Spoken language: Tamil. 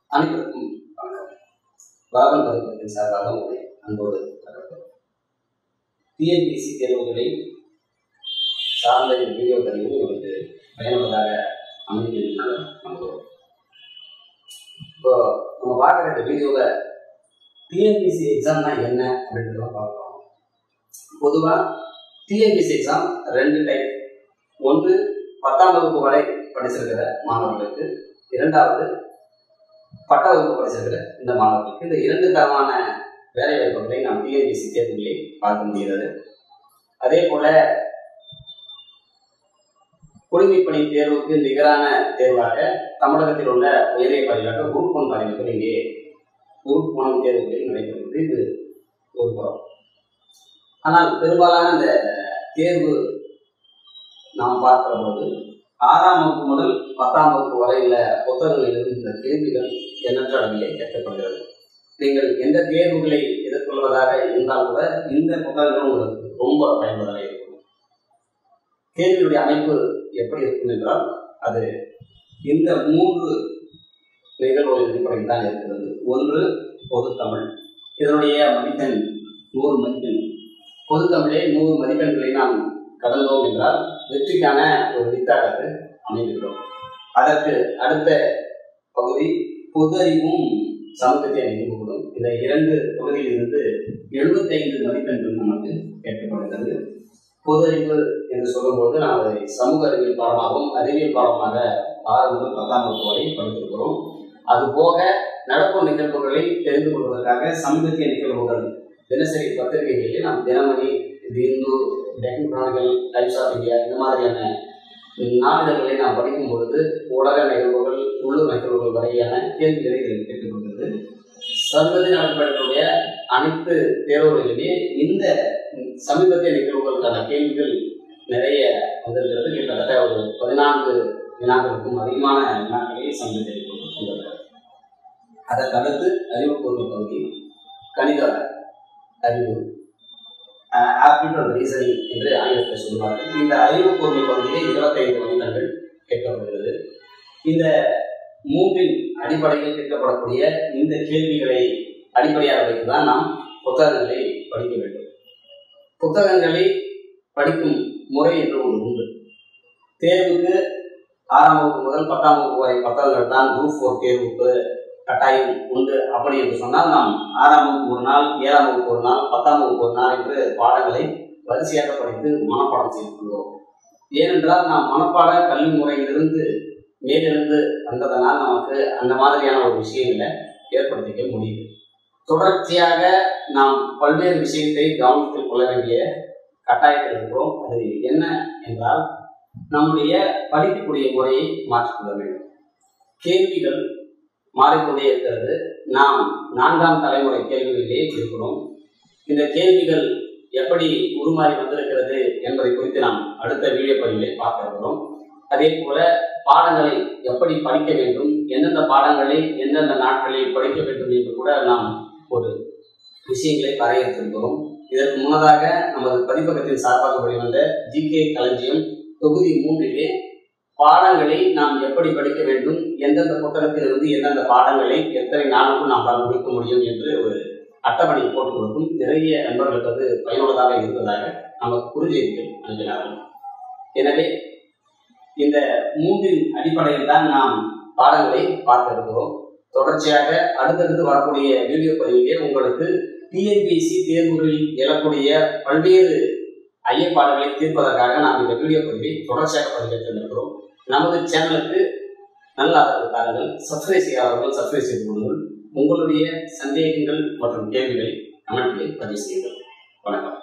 அனைவருக்கும் வணக்கம் பாகன் பதிப்பகத்தின் சார்பாக உங்களை அன்போடு வரவேற்கிறோம் டிஎன்பிசி தேர்வுகளை சார்ந்த இந்த வீடியோ பதிவு உங்களுக்கு பயனுள்ளதாக அமைந்திருந்தால் நம்புகிறோம் இப்போ நம்ம பார்க்குற இந்த வீடியோவில் டிஎன்பிசி எக்ஸாம்னா என்ன அப்படின்றத பார்க்கலாம் பொதுவாக டிஎன்பிசி எக்ஸாம் ரெண்டு டைப் ஒன்று பத்தாம் வகுப்பு வரை படிச்சிருக்கிற மாணவர்களுக்கு இரண்டாவது பட்ட வகுப்பு படிச்சிருக்கிற இந்த மாணவர்களுக்கு இந்த இரண்டு தரமான வேலை வாய்ப்புகளை நாம் டிஎன்பிசி தேர்வுகளை பார்க்க முடிகிறது அதே போல குடிமைப்பணி தேர்வுக்கு நிகரான தேர்வாக தமிழகத்தில் உள்ள உயரிய பதிவாக குரூப் ஒன் பதிவுகள் இங்கே குரூப் ஒன் தேர்வுகளில் நடைபெறுகிறது இது ஒரு புறம் ஆனால் பெரும்பாலான இந்த தேர்வு நாம் பார்க்கிற போது ஆறாம் வகுப்பு முதல் பத்தாம் வகுப்பு வரை உள்ள புத்தகங்களிலிருந்து இந்த கேள்விகள் எண்ணற்ற அளவிலே கேட்கப்படுகிறது நீங்கள் எந்த தேர்வுகளை எதிர்கொள்வதாக இருந்தால் கூட இந்த புத்தகங்கள் உங்களுக்கு ரொம்ப பயனுள்ளதாக இருக்கும் கேள்வியுடைய அமைப்பு எப்படி இருக்கும் என்றால் அது இந்த மூன்று நிகழ்வுகளின் அடிப்படையில் தான் இருக்கிறது ஒன்று பொதுத்தமிழ் இதனுடைய மதிப்பெண் நூறு மதிப்பெண் பொதுத்தமிழே நூறு மதிப்பெண்களை நாம் கடந்தோம் என்றால் வெற்றிக்கான ஒரு வித்தாக அமைந்துவிடும் அதற்கு அடுத்த பகுதி பொது அறிவும் சமூகத்தை அறிவுக்கூடும் இந்த இரண்டு பகுதியிலிருந்து எழுபத்தைந்து மதிப்பெண்கள் நமக்கு கேட்கப்படுகிறது பொது அறிவு என்று சொல்லும்போது நாம் அதை சமூக அறிவியல் பாடமாகவும் அறிவியல் பாடமாக ஆறு முதல் பத்தாம் வகுப்பு வரை படித்திருக்கிறோம் அது போக நடப்பு நிகழ்வுகளை தெரிந்து கொள்வதற்காக சமீபத்திய நிகழ்வுகள் தினசரி பத்திரிகைகளில் நாம் தினமணி இது Hindu Deccan Chronicle Times of India இந்த மாதிரியான நாளிதழ்களை நாம் படிக்கும் பொழுது உலக நிகழ்வுகள் உள்ளூர் நிகழ்வுகள் வரையான கேள்விகளை இதில் கேட்டுக்கொண்டது சமீபத்தில் நடத்தப்படக்கூடிய அனைத்து தேர்வுகளிலுமே இந்த சமீபத்திய நிகழ்வுகளுக்கான கேள்விகள் நிறைய வந்திருக்கிறது கிட்டத்தட்ட ஒரு பதினான்கு வினாக்களுக்கும் அதிகமான வினாக்களை சமீபத்தில் கொண்டிருக்கிறது அதற்கு அடுத்து அறிவுக்கூர்மை பகுதி கணித அறிவு ஆப்டிடியூட் ரீசனிங் என்று ஆங்கிலத்தில் சொல்வார்கள் இந்த அறிவுக்கூர்மை பகுதியிலே இருபத்தைந்து மனிதர்கள் கேட்கப்படுகிறது இந்த மூன்றின் அடிப்படையில் கேட்கப்படக்கூடிய இந்த கேள்விகளை அடிப்படையாக வைத்து தான் நாம் புத்தகங்களை படிக்க வேண்டும் புத்தகங்களை படிக்கும் முறை என்று ஒன்று உண்டு தேர்வுக்கு ஆறாம் வகுப்பு முதல் பத்தாம் வகுப்பு வரை புத்தகங்கள் தான் குரூப் ஃபோர் தேர்வுக்கு கட்டாயம் உண்டு அப்படி என்று சொன்னால் நாம் ஆறாம் வகுப்பு ஒரு நாள் ஏழாம் வகுப்பு ஒரு நாள் பத்தாம் வகுப்பு ஒரு நாள் என்று பாடங்களை வரிசையாக படித்து மனப்பாடம் செய்து கொள்வோம் ஏனென்றால் நாம் மனப்பாட கல்வி முறையிலிருந்து மேலிருந்து வந்ததனால் நமக்கு அந்த மாதிரியான ஒரு விஷயங்களை ஏற்படுத்திக்க முடியுது தொடர்ச்சியாக நாம் பல்வேறு விஷயத்தை கவனத்தில் கொள்ள வேண்டிய கட்டாயத்தில் இருக்கிறோம் அது என்ன என்றால் நம்முடைய படிக்கக்கூடிய முறையை மாற்றிக்கொள்ள வேண்டும் கேள்விகள் மாறிக்கொண்டே இருக்கிறது நாம் நான்காம் தலைமுறை கேள்விகளிலே இருக்கிறோம் இந்த கேள்விகள் எப்படி உருமாறி வந்திருக்கிறது என்பதை குறித்து நாம் அடுத்த வீடியோ பதிவிலே பார்க்க இருக்கிறோம் அதே போல பாடங்களை எப்படி படிக்க வேண்டும் எந்தெந்த பாடங்களை எந்தெந்த நாட்களில் படிக்க வேண்டும் என்று கூட நாம் ஒரு விஷயங்களை வரையறுத்திருக்கிறோம் இதற்கு முன்னதாக நமது பதிப்பகத்தின் சார்பாக வெளிவந்த ஜிகே களஞ்சியம் தொகுதி மூன்றிலே பாடங்களை நாம் எப்படி படிக்க வேண்டும் எந்தெந்த புத்தகத்திலிருந்து எந்தெந்த பாடங்களை எத்தனை நாளுக்குள் நாம் முடிக்க முடியும் என்று ஒரு அட்டவணை போட்டுக் கொடுக்கும் நிறைய நண்பர்களுக்கு அது பயனுள்ளதாக இருந்ததாக நமக்கு குறுஞ்செய்திகள் அனுப்பினார்கள் எனவே இந்த மூன்றின் அடிப்படையில் தான் நாம் பாடங்களை பார்க்க இருக்கிறோம் தொடர்ச்சியாக அடுத்தடுத்து வரக்கூடிய வீடியோ பதிவிலே உங்களுக்கு டிஎன்பிஎஸ்சி தேர்வுகளில் எழக்கூடிய பல்வேறு ஐயப்பாடுகளை தீர்ப்பதற்காக நாம் இந்த வீடியோ பதிவை தொடர்ச்சியாக பதிவேற்றிருக்கிறோம் நமது சேனலுக்கு நல்ல ஆதரவு தாருங்கள் சப்ஸ்கிரைப் செய்யாதவர்கள் சப்ஸ்கிரைப் செய்து கொள்ளுங்கள் உங்களுடைய சந்தேகங்கள் மற்றும் கேள்விகளை கமெண்ட்களில் பதிவு செய்யுங்கள் வணக்கம்